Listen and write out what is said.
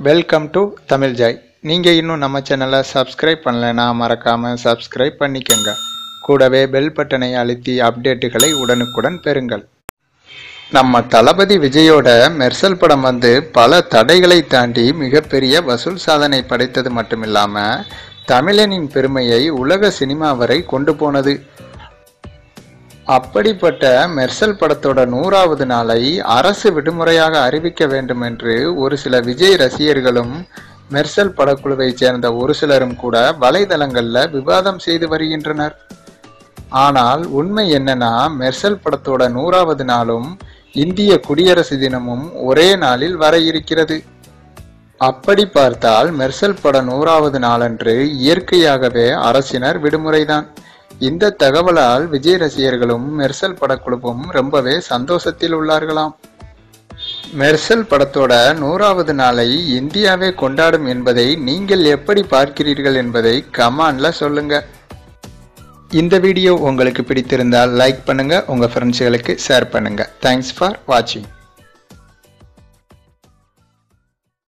welcome to Tamil Joy நீங்கள் இன்னும் நம்ம சேனலை சப்ஸ்கிரைப் பண்ணலைன்னா மறக்காமல் சப்ஸ்கிரைப் பண்ணிக்கங்க கூடவே பெல் பட்டனை அழுத்தி அப்டேட்டுகளை உடனுக்குடன் பெறுங்கள் நம்ம தளபதி விஜயோட மெர்சல் படம் வந்து பல தடைகளை தாண்டி மிகப்பெரிய வசூல் சாதனை படைத்தது மட்டுமில்லாமல் தமிழனின் பெருமையை உலக சினிமா வரை கொண்டு போனது அப்படிப்பட்ட மெர்சல் படத்தோட நூறாவது நாளை அரசு விடுமுறையாக அறிவிக்க வேண்டும் என்று ஒரு சில விஜய் ரசிகர்களும் மெர்சல் படக்குழுவைச் சேர்ந்த ஒரு சிலரும் கூட வலைதளங்கள்ல விவாதம் செய்து வருகின்றனர் ஆனால் உண்மை என்னன்னா மெர்சல் படத்தோட நூறாவது நாளும் இந்திய குடியரசு தினமும் ஒரே நாளில் வர இருக்கிறது அப்படி பார்த்தால் மெர்சல் பட நூறாவது நாளன்று இயற்கையாகவே அரசினர் விடுமுறைதான் இந்த தகவலால் விஜய் ரசிகர்களும் மெர்சல் படக்குழுவும் ரொம்பவே சந்தோஷத்தில் உள்ளார்களாம் மெர்சல் படத்தோட நூறாவது நாளை இந்தியாவே கொண்டாடும் என்பதை நீங்கள் எப்படி பார்க்கிறீர்கள் என்பதை கமான்ல சொல்லுங்க இந்த வீடியோ உங்களுக்கு பிடித்திருந்தால் லைக் பண்ணுங்க உங்க ஃப்ரெண்ட்ஸ்களுக்கு ஷேர் பண்ணுங்க தேங்க்ஸ் ஃபார் வாட்சிங்